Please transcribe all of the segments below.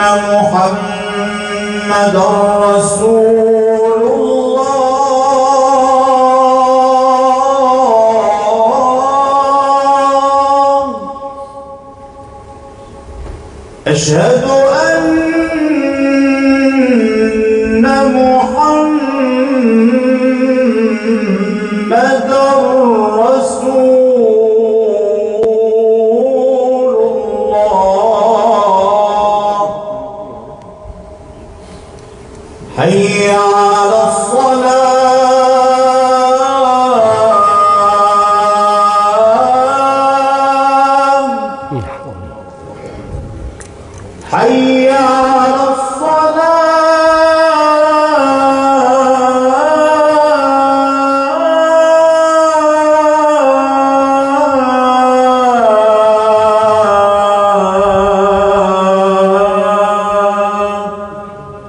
محمدا رسول الله أشهد أن محمدا رسول الله حي على الصلاة حي على الصلاة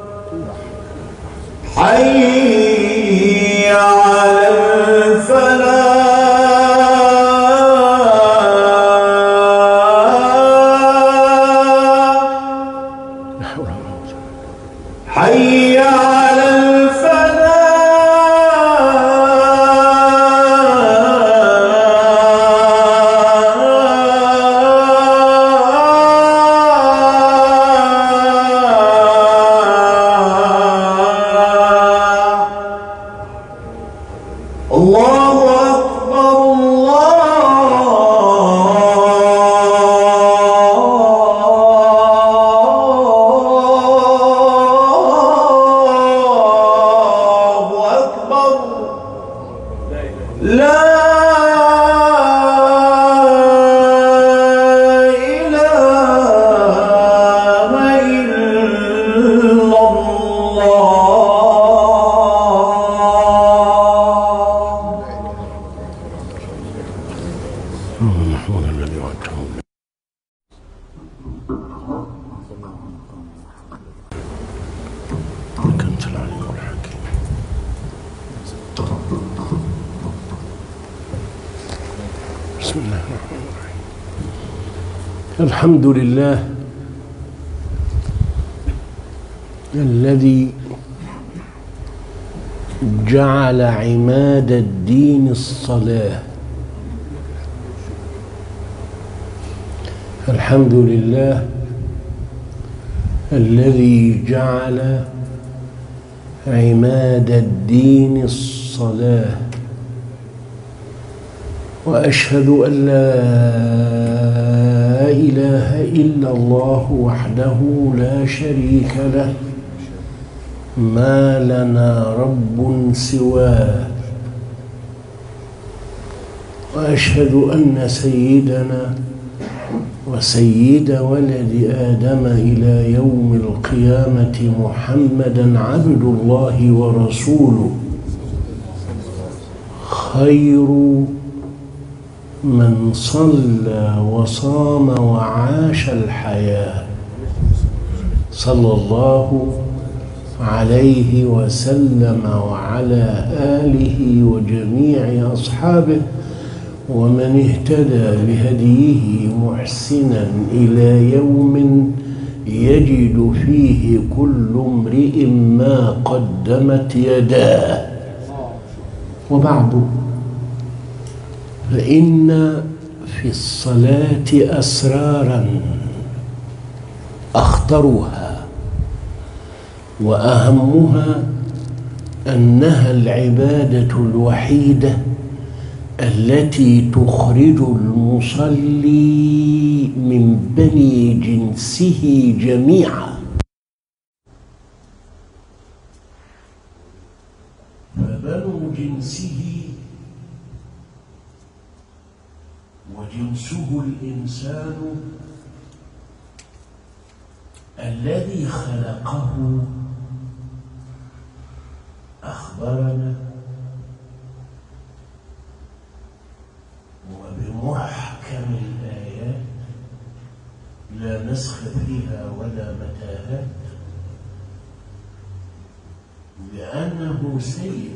حي على الفلاح حي على الفلاح الله أكبر الله أكبر لا إله إلا الله محمود الذي وعدته إنك أنت العليم الحكيم بسم الله الرحمن الرحيم الحمد لله الذي جعل عماد الدين الصلاه الحمد لله الذي جعل عماد الدين الصلاة وأشهد أن لا إله إلا الله وحده لا شريك له ما لنا رب سواه وأشهد أن سيدنا وسيد ولد آدم إلى يوم القيامة محمدا عبد الله ورسوله خير من صلى وصام وعاش الحياة صلى الله عليه وسلم وعلى آله وجميع أصحابه ومن اهتدى بهديه محسنا إلى يوم يجد فيه كل امرئ ما قدمت يداه وبعد فإن في الصلاة أسرارا أخطرها وأهمها أنها العبادة الوحيدة التي تخرج المصلي من بني جنسه جميعا فبنو جنسه وجنسه الإنسان الذي خلقه أخبرنا وبمحكم الآيات لا نسخ فيها ولا متاهات بأنه سيد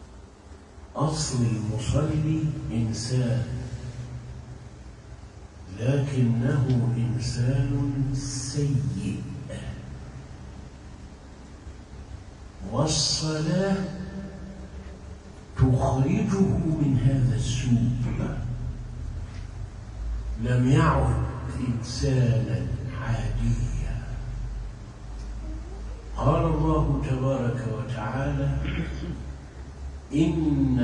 أصل المصلي إنسان لكنه إنسان سيء والصلاة تخرجه من هذا السوء لم يعد إنسانا عاديا قال الله تبارك وتعالى إن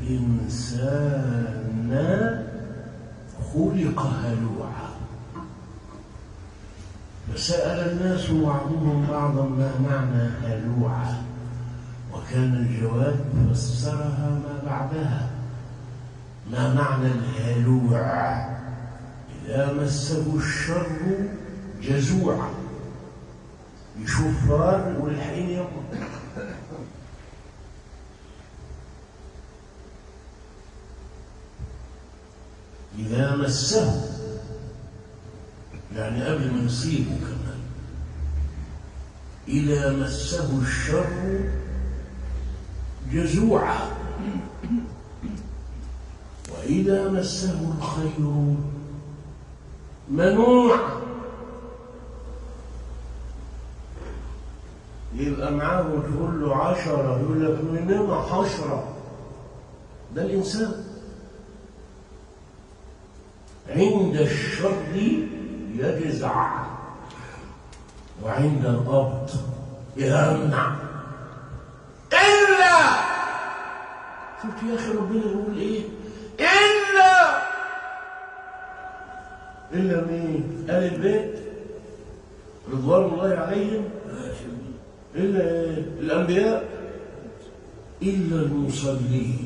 الإنسان خلق هلوعا فسأل الناس بعضهم بعضا ما معنى هلوعا وكان الجواب فسرها ما بعدها ما معنى الهلوع إذا مسه الشر جزوعا يشوف فرار يقول الحقيني يوم إذا مسه يعني قبل ما نصيبه كمان إذا مسه الشر جزوعا وإذا مسه الخير منوعا يبقى معاه وتقول له عشرة يقول لك مننا حشرة ده الإنسان عند الشر يجزع وعند القبض يمنع إلا شفت يا أخي ربنا يقول إيه إلا إلا مين؟ آل البيت رضوان الله عليهم إلا إيه؟ الأنبياء إلا المصلين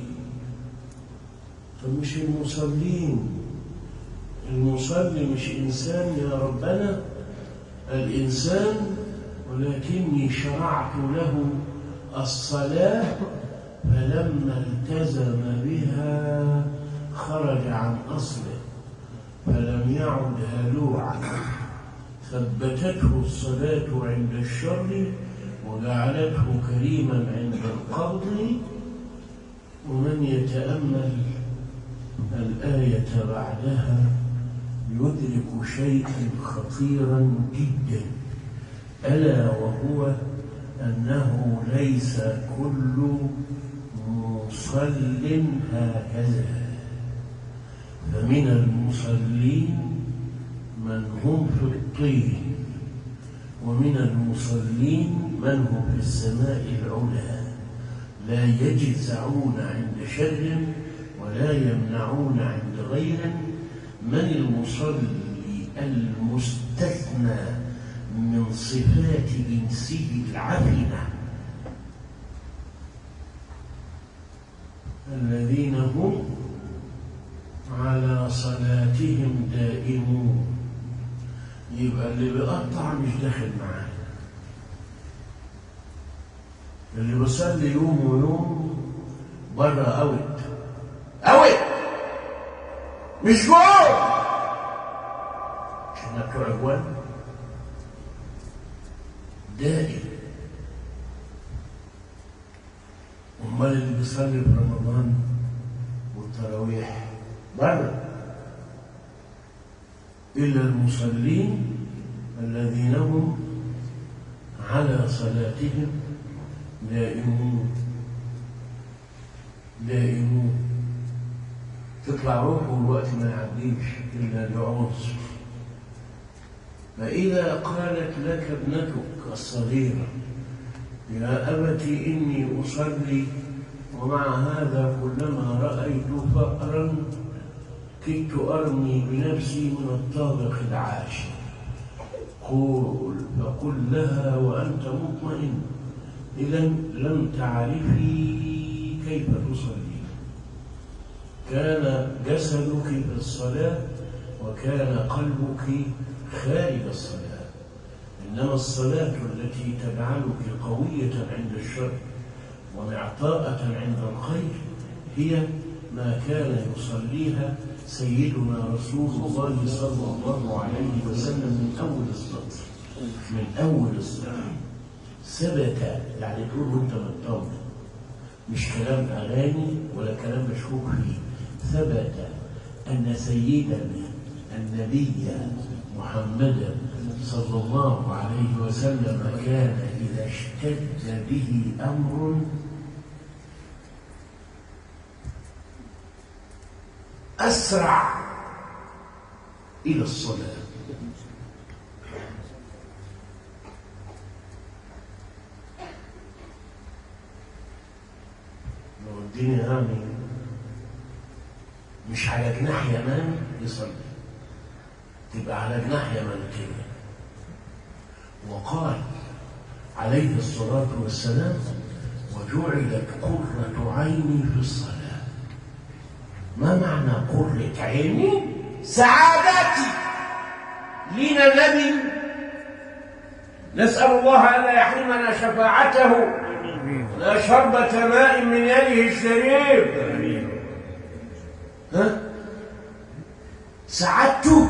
طب مش المصلين المصلي مش إنسان يا ربنا الإنسان ولكني شرعت له الصلاة فلما التزم بها خرج عن أصله فلم يعد هلوعا ثبتته الصلاة عند الشر وجعلته كريما عند القبض ومن يتأمل الآية بعدها يدرك شيئا خطيرا جدا ألا وهو أنه ليس كل مصل هكذا فمن المصلين من هم في الطين ومن المصلين من هم في السماء العلى لا يجزعون عند شر ولا يمنعون عند غيره من المصلي المستثنى من صفات إنسه العفنة الذين هم على صلاتهم دائمون يبقى اللي بيقطع مش داخل معاه اللي بيصلي يوم ويوم بره اوت اوت مش جول عشان بتوع اجوان دائم امال اللي بيصلي في رمضان والتراويح بره الا المصلين الذين هم على صلاتهم دائمون دائمون تطلع روحه والوقت ما يعديش إلا لعنصر فإذا قالت لك ابنتك الصغيرة يا أبت إني أصلي ومع هذا كلما رأيت فأرا كدت أرمي بنفسي من الطابق العاشر قول فقل لها وأنت مطمئن إذا لم تعرفي كيف تصلي كان جسدك في الصلاة وكان قلبك خارج الصلاة إنما الصلاة التي تجعلك قوية عند الشر ومعطاءة عند الخير هي ما كان يصليها سيدنا رسول الله صلى الله عليه وسلم من أول السطر من أول السطر ثبت يعني تقول وانت مطمن مش كلام أغاني ولا كلام مشكوك فيه ثبت أن سيدنا النبي محمدا صلى الله عليه وسلم كان إذا اشتد به أمر أسرع إلى الصلاة لو الدنيا هامي مش على جناح يماني يصلي تبقى على جناح يماني كده وقال عليه الصلاة والسلام وجعلت قرة عيني في الصلاة ما معنى قرة عيني سعادتي لينا نبي نسأل الله ألا يحرمنا شفاعته لا شربة ماء من يده الشريف ها سعادته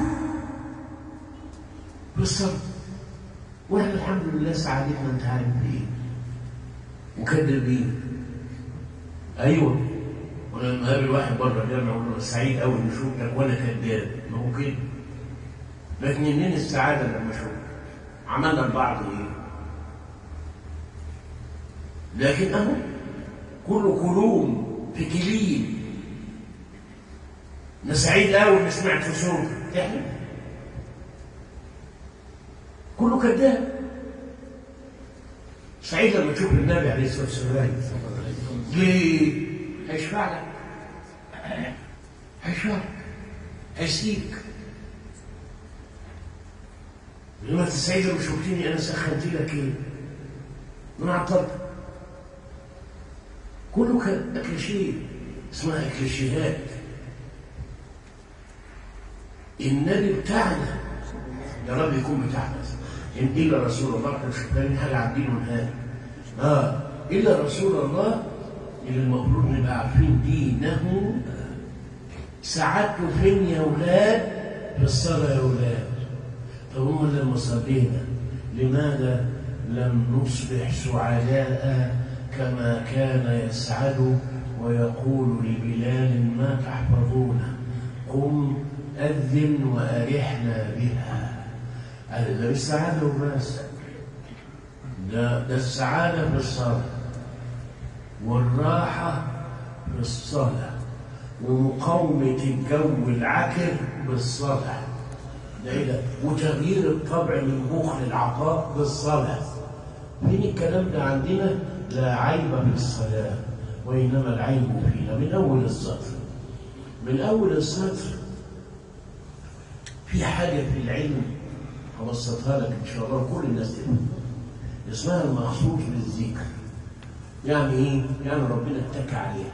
بالصبر واحنا الحمد لله سعادتنا انت عارف بايه مكذبين ايوه وانا لما اقابل واحد بره الجامعه اقول له سعيد قوي اني شفتك وانا كذاب ما هو كده لكن منين السعاده لما شفتك عملنا لبعض ايه لكن اهو كله كلوم في كليل انا سعيد قوي اني سمعت صوتك تحلم كله كذاب سعيد لما تشوف النبي عليه الصلاه والسلام ليه؟ هيشفع لك هيشفع لك هيسقيك لما انت سعيد لما شفتني انا سخنت لك ايه؟ من عطلت كله كان اكليشيه اسمها اكليشيهات النبي بتاعنا يا رب يكون بتاعنا إن إلا رسول الله احنا مش فاهمين حاجة عن دين ونهاية آه إلا رسول الله اللي المفروض نبقى عارفين دينه سعادته فين يا ولاد في الصلاة يا ولاد طب هم لما صلينا لماذا لم نصبح سعداء كما كان يسعد ويقول لبلال ما تحفظونه قم أذن وأرحنا بها قال ده مش سعادة وبس ده ده السعادة في الصلاة والراحة في الصلاة ومقاومة الجو العكر بالصلاة ده إيه ده؟ وتغيير الطبع من بخل العطاء بالصلاة فين الكلام ده عندنا لا عيب في الصلاة وإنما العيب فينا من أول السطر من أول السطر في حاجة في العلم هبسطها لك إن شاء الله كل الناس تفهم اسمها المخصوص بالذكر يعني إيه؟ يعني ربنا اتكى عليها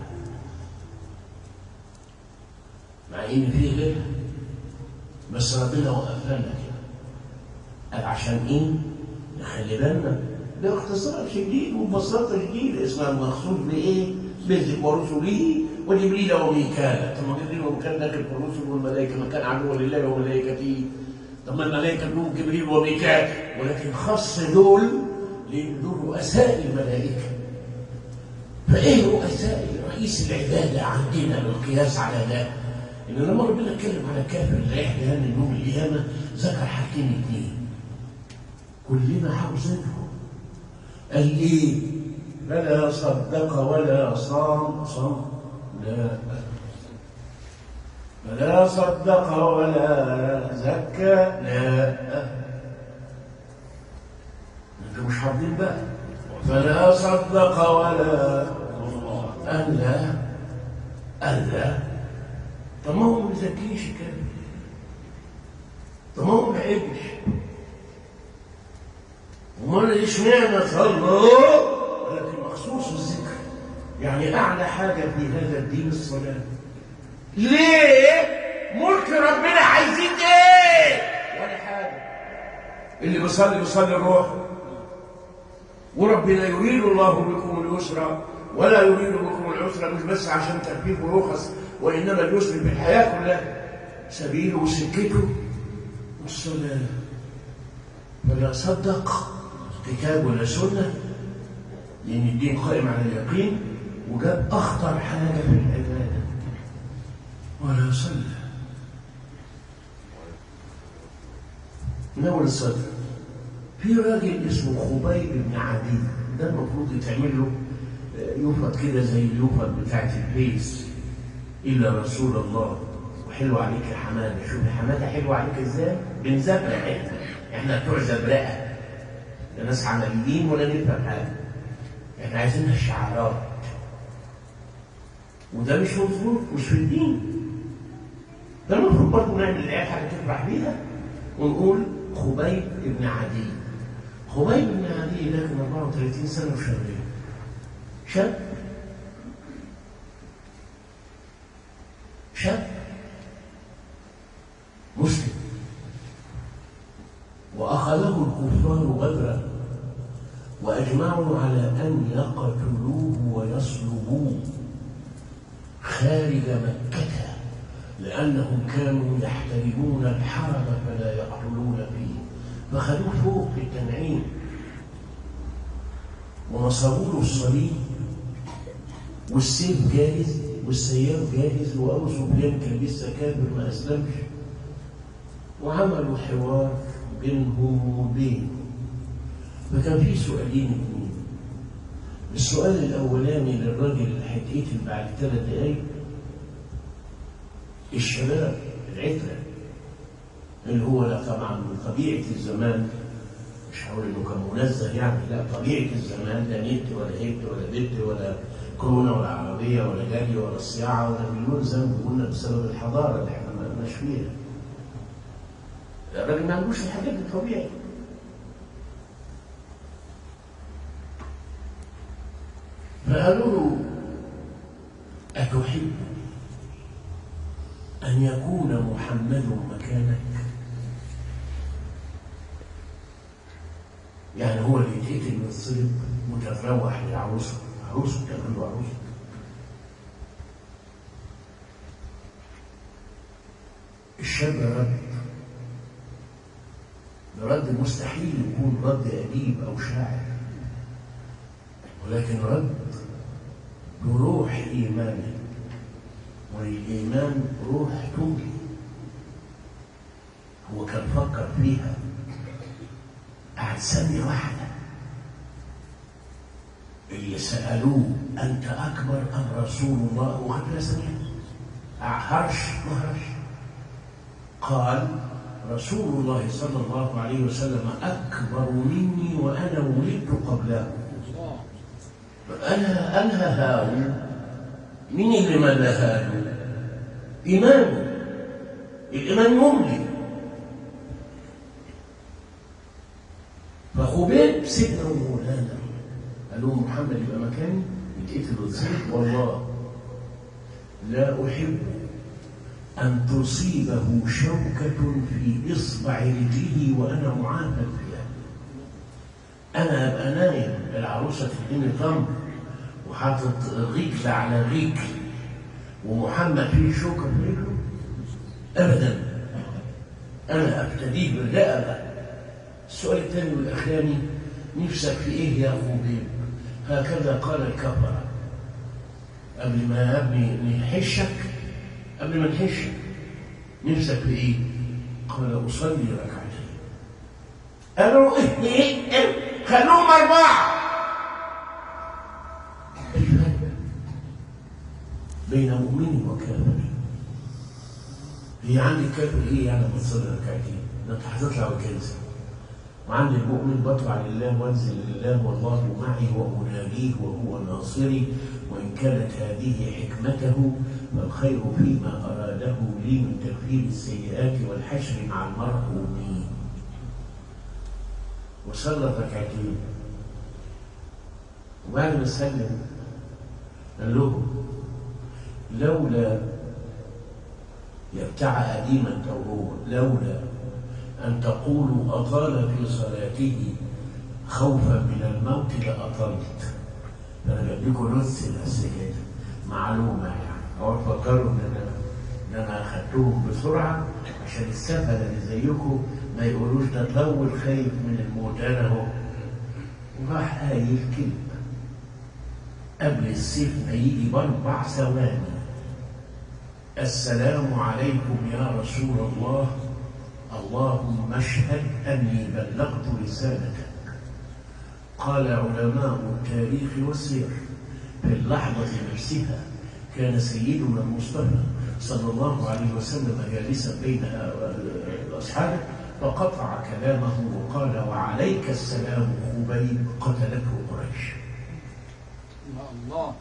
مع إن في غيرها بس ربنا وقفها لنا كده قال عشان إيه؟ نخلي بالنا ده اختصار شديد وببساطة شديدة اسمها المخصوص بإيه؟ بالذكر ورسله وجبريل وميكال طب ما جبريل وميكال داخل في الرسل والملائكة ما كان عدوا لله وملائكته طب ما الملائكة لهم جبريل وميكال ولكن خص دول لأن دول رؤساء الملائكة فإيه رؤساء رئيس العبادة عندنا بالقياس على ده؟ إن لما ربنا اتكلم على كافر لا يحيى من النوم القيامة ذكر حاجتين اتنين كلنا حافظينهم قال إيه؟ فلا صدق ولا صام صام لا فلا صدق ولا زكى لا انتوا مش حافظين بقى فلا صدق ولا قال لا قال لا طب ما هو ما بيزكيش كده طب ما هو ما بيحبش امال اشمعنى صلى ولكن مخصوص الذكر يعني اعلى حاجه في هذا الدين الصلاه ليه ملك ربنا عايزين ايه ولا حاجه اللي بيصلي بيصلي الروح وربنا يريد الله بكم اليسر ولا يريد بكم العسر مش بس عشان تخفيف ورخص وانما اليسر في الحياه كلها سبيله وسكته والصلاه فلا صدق كتاب ولا سنه لان الدين قائم على اليقين وجاب اخطر حاجه في العباده ولا صلى من أول الصدر في راجل اسمه خبيب بن عدي ده المفروض يتعمل له آه، يفرض كده زي اليفرض بتاعت البيس إلا رسول الله وحلو عليك يا حماده شوف يا حماده حلو عليك ازاي بنزبرق احنا احنا بتوع زبرقه لا ناس عمليين ولا نفهم حاجه احنا عايزينها الشعارات وده مش مظبوط مش في الدين ده المفروض برضه نعمل الايه حاجه تفرح بيها ونقول خبيب بن عدي خبيب بن عدي ده كان 34 سنه وشغال شاب شاب مسلم وأخذه الكفار غدرا وأجمعوا على أن يقتلوه ويصلبوه خارج مكة لأنهم كانوا يحترمون الحرم فلا يقتلون فيه فخذوه فوق في التنعيم ونصبوا له الصليب والسيف جاهز والسياف جاهز وابو سفيان كان لسه كافر ما اسلمش وعملوا حوار بينهم وبينه فكان في سؤالين اثنين السؤال الاولاني للراجل اللي هيتقتل بعد ثلاث دقايق الشباب العترة اللي هو لا طبعا من طبيعة الزمان مش هقول انه كان منزه يعني لا طبيعة الزمان لا نت ولا هيت ولا بت ولا كورونا ولا عربية ولا جري ولا صياعة ولا مليون ذنب قلنا بسبب الحضارة اللي احنا ما لناش فيها. الراجل ما عندوش الحاجات دي طبيعي. فقالوا له أتحب أن يكون محمد مكانك؟ يعني هو اللي يتقتل من الصلب وتتروح لعروسه عروسه كمان له عروسه الشاب رد رد مستحيل يكون رد أديب أو شاعر ولكن رد بروح إيمانه والإيمان روح تملي هو كان فكر فيها قعد ثانية واحدة اللي سألوه أنت أكبر أم رسول الله وقبل ثانية هرش ما هرش قال رسول الله صلى الله عليه وسلم أكبر مني وأنا ولدت قبله أنا أنهى هاو مين اللي مدى هاو إيمان الإيمان مملي فخبيب سيدنا ومولانا قال له محمد يبقى مكاني يتقتل وتصيب والله لا أحب أن تصيبه شوكة في إصبع رجله وأنا معافى فيها أنا أبقى نايم العروسة تديني تمر وحاطط رجل على رجل ومحمد فيه شوكة في رجله أبدا أنا أبتديه بالرقبة السؤال الثاني والأخراني نفسك في إيه يا خبيب هكذا قال الكفرة قبل ما يا ابني نحشك قبل ما نحشك نفسك في إيه قال أصلي ركعتين قالوا إيه إيه خلوهم أربعة الفرق بين مؤمن وكافر هي عندي كافر ايه يعني بتصلي ركعتين ده انت هتطلع وكنسل وعند المؤمن بطلع لله وانزل لله والله معي واناديه وهو ناصري وان كانت هذه حكمته فالخير فيما اراده لي من تكفير السيئات والحشر مع المرحومين وصلى ركعتين وبعد ما سلم قال له لولا يبتع أديما هو لولا أن تقولوا أطال في صلاته خوفا من الموت لأطلت أنا جايب لكم نص الأسئلة معلومة يعني أو تفكروا إن أنا إن أنا أخدتهم بسرعة عشان السفلة اللي زيكم ما يقولوش ده طول خايف من الموت أنا أهو وراح قايل كلمة قبل السيف ما يجي باربع ثواني السلام عليكم يا رسول الله اللهم اشهد أني بلغت رسالتك قال علماء التاريخ والسير في اللحظة نفسها كان سيدنا المصطفى صلى الله عليه وسلم جالسا بين أصحابه فقطع كلامه وقال وعليك السلام خبيب قتلته قريش يا الله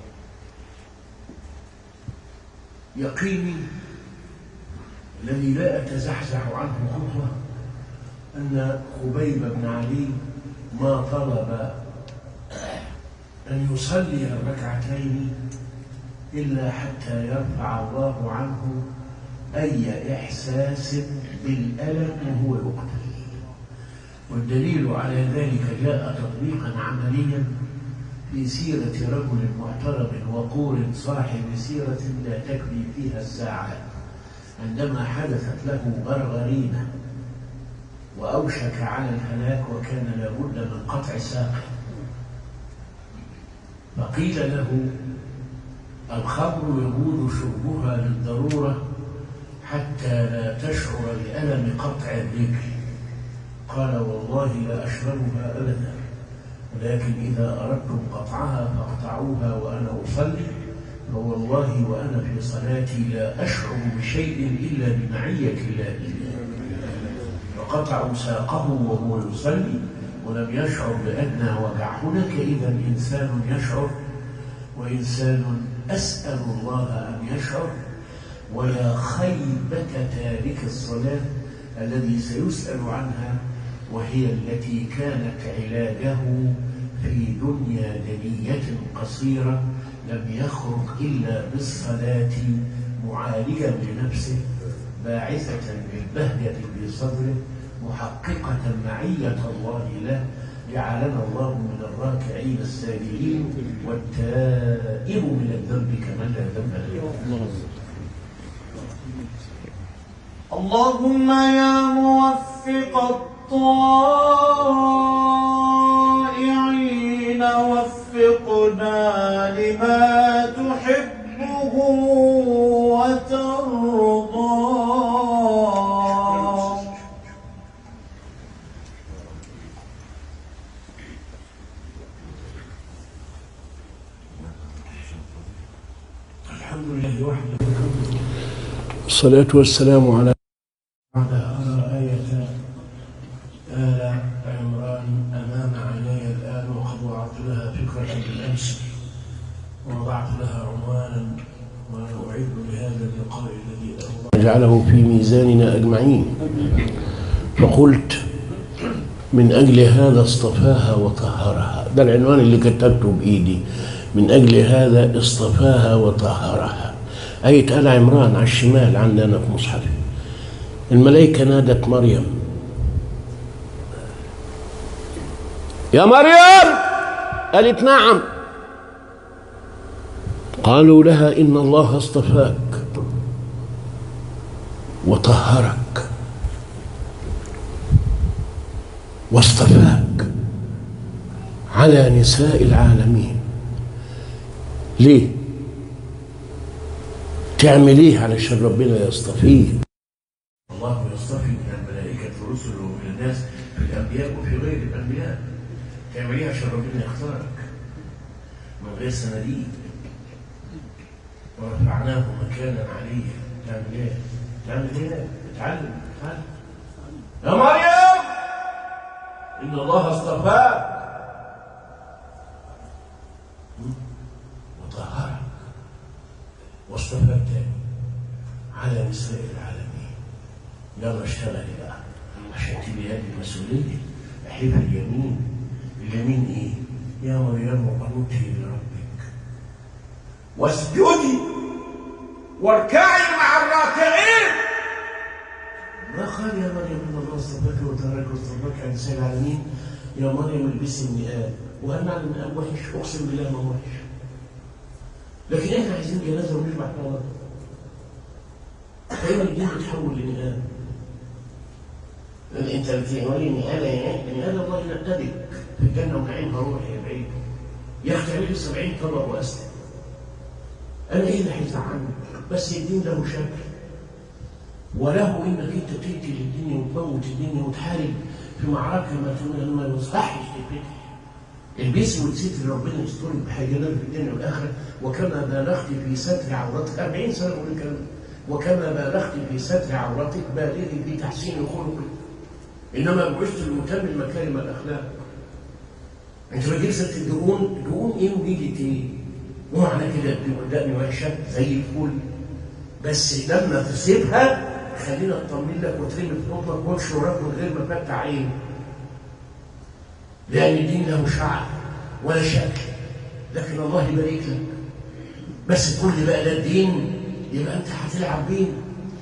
يقيني الذي لا أتزحزح عنه خطوة أن خبيب بن علي ما طلب أن يصلي الركعتين إلا حتى يرفع الله عنه أي إحساس بالألم وهو يقتل والدليل على ذلك جاء تطبيقا عمليا في سيرة رجل محترم وقور صاحب سيرة لا تكفي فيها الساعات عندما حدثت له غرغرينة وأوشك على الهلاك وكان لابد من قطع ساقه فقيل له الخمر يجوز شربها للضرورة حتى لا تشعر بألم قطع الرجل قال والله لا أشربها أبدا ولكن إذا أردتم قطعها فاقطعوها وأنا أصلي فوالله وأنا في صلاتي لا أشعر بشيء إلا بمعية الله إياه فقطعوا ساقه وهو يصلي ولم يشعر بأدنى وجع هناك إذا إنسان يشعر وإنسان أسأل الله أن يشعر ويا خيبة تارك الصلاة الذي سيسأل عنها وهي التي كانت علاجه في دنيا دنية قصيرة لم يخرج إلا بالصلاة معالجا لنفسه باعثة بالبهجة في صدره محققة معية الله له جعلنا الله من الراكعين الساجدين والتائب من الذنب كمن لا ذنب له اللهم يا موفق الطائعين وفقنا لما تحبه وترضى الحمد لله وحده الصلاة والسلام على على أرى آية آل عمران أمام عيني الآن وقد وضعت لها فكرة بالأمس ووضعت لها عنوانا وأعد لهذا اللقاء الذي الله جعله في ميزاننا أجمعين فقلت من أجل هذا اصطفاها وطهرها ده العنوان اللي كتبته بإيدي من أجل هذا اصطفاها وطهرها آية آل عمران على الشمال عندنا في مصحفي الملائكة نادت مريم يا مريم قالت نعم قالوا لها إن الله اصطفاك وطهرك واصطفاك على نساء العالمين ليه تعمل ايه علشان ربنا يصطفيه الله يصطفي من الملائكة رسله ومن الناس في الأنبياء وفي غير الأنبياء تعمل ايه عشان ربنا يختارك من غير صناديق ورفعناه مكانا عليا تعمل ايه؟ تعمل ايه؟ اتعلم اتعلم يا مريم إن الله اصطفاك وطهرك واصطفاك على نساء العالمين يلا اشتغلي بقى عشان تبقي هذه المسؤولية احب اليمين اليمين ايه؟ يا مريم قنوتي لربك واسجدي واركعي مع الراكعين ما قال يا مريم ان الله اصطفاك وترك واصطفاك على نساء العالمين يا مريم البسي النقاب وهل معنى النقاب وحش؟ اقسم بالله ما وحش لكن احنا عايزين جنازه ونشبع فيها فين الدين بتحول لنقاب انت بتقولي نقابه يا نقابه الله ينقبك في الجنه ونعيمها روح يا بعيد يا اخي تعملي 70 طبق واسلم انا ايه اللي هيزعلني بس الدين له شكل وله انك انت تقتل الدنيا وتموت الدنيا وتحارب في معركه ما تقول ما يصحش تفتح البسي والستر ربنا يسترك بحاجات في الدنيا والاخره وكما بالغت في ستر عورتك 40 سنه بقول الكلام ده. وكما بالغت في ستر عورتك بالغي في تحسين خلقك انما بعثت لمتمم مكارم الاخلاق انت بتجيب سيره الدقون دقون ايه ونيجي ايه؟ ومعنى كده دقن وحشه زي الفل بس لما تسيبها خلينا اطمن لك وترمي في اوضتك وامشي وراك من غير ما تفتح عين لان الدين له شعر ولا شكل لكن الله يبارك لك بس تقول لي بقى ده الدين يبقى انت هتلعب بيه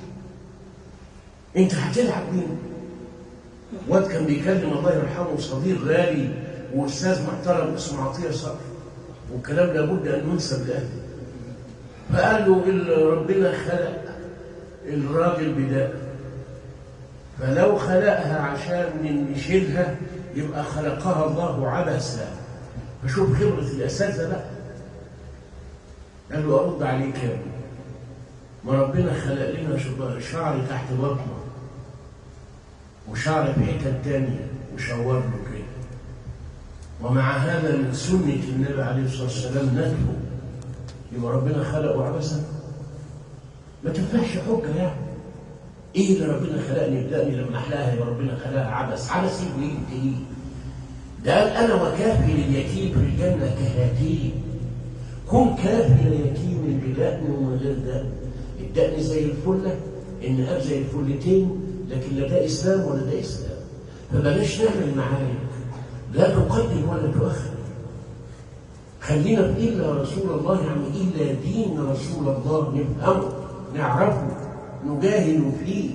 انت هتلعب بيه واد كان بيكلم الله يرحمه صديق غالي واستاذ محترم اسمه عطيه صقر والكلام لابد ان ينسب لاهله فقال له إن ربنا خلق الراجل بداء فلو خلقها عشان نشيلها يبقى خلقها الله عبثا فشوف خبرة الأساتذة بقى قال له أرد عليك يا ابني ما ربنا خلق لنا شعر تحت بطنه وشعر في حتة تانية وشور له كده ومع هذا من سنة النبي عليه الصلاة والسلام نتفه يبقى ربنا خلقه عبثا ما تنفعش حجة يعني ايه اللي ربنا خلقني بدأني لما احلاها يبقى ربنا خلقها عبث عبث ايه وايه انت ايه ده قال انا وكافي لليتيم في الجنة كهاتين كن كافي لليتيم بدقن ومن غير دقن الدقن زي الفلة النقاب زي الفلتين لكن لا ده اسلام ولا ده اسلام فبلاش نعمل معارك لا تقدم ولا تؤخر خلينا في إلا رسول الله يعني إلا دين رسول الله نفهمه نعرفه نجاهد فيه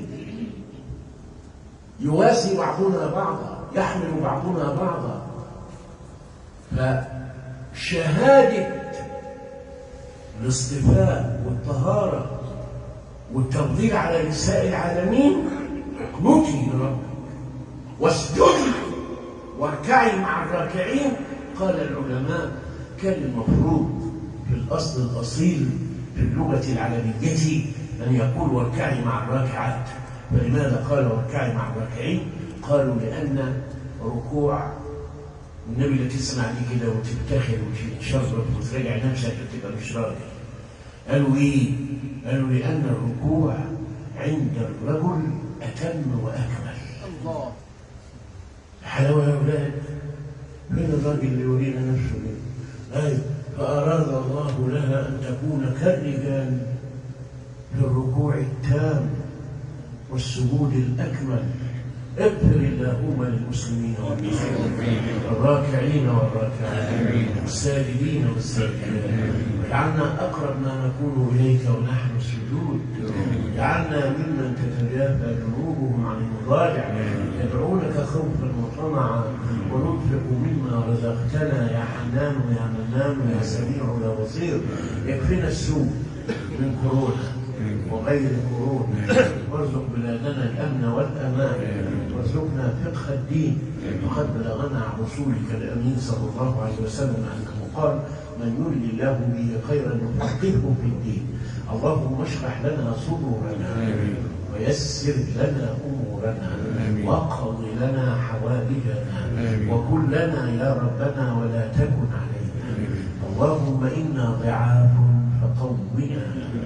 يواسي بعضنا بعضا يحمل بعضنا بعضا فشهادة الاصطفاء والطهارة والتفضيل على نساء العالمين اقنتي لربك واسجدي واركعي مع الراكعين قال العلماء كان المفروض في الأصل الأصيل في اللغة العربية أن يقول واركعي مع الراكعات فلماذا قال واركعي مع الراكعين؟ قالوا لأن ركوع النبي اللي تسمع دي كده وتفتخر وتشرف وتراجع نفسك وتبقى مش راجل قالوا ايه؟ قالوا لأن الركوع عند الرجل أتم وأكمل الله حلاوة يا أولاد من الراجل اللي يريد نفسه ليه؟ أي فأراد الله لها أن تكون كالرجال في الركوع التام والسجود الأكمل اغفر اللهم للمسلمين والمسلمين الراكعين والراكعات الساجدين والساجدات اجعلنا أقرب ما نكون إليك ونحن سجود اجعلنا ممن تتجافى جنوبهم عن المضاجع يدعونك خوفا وطمعا وننفق مما رزقتنا يا حنان يا منان يا سميع يا بصير يكفينا السوء من كورونا وغير كورونا وارزق بلادنا الامن والامان وارزقنا فقه الدين وقد بلغنا عن رسولك الامين صلى الله عليه وسلم انه قال من يرد الله به خيرا يفقهه في الدين اللهم اشرح لنا صدورنا ويسر لنا امورنا واقض لنا حوائجنا وكن لنا يا ربنا ولا تكن علينا اللهم انا ضعاف فقونا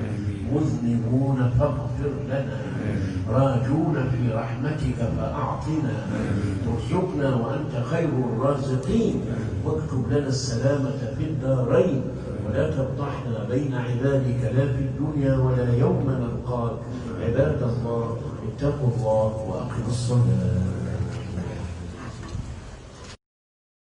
مذنبون فاغفر لنا راجون في رحمتك فأعطنا ترزقنا وأنت خير الرازقين واكتب لنا السلامة في الدارين ولا تفضحنا بين عبادك لا في الدنيا ولا يوم نلقاك عباد الله اتقوا الله وأقموا الصلاة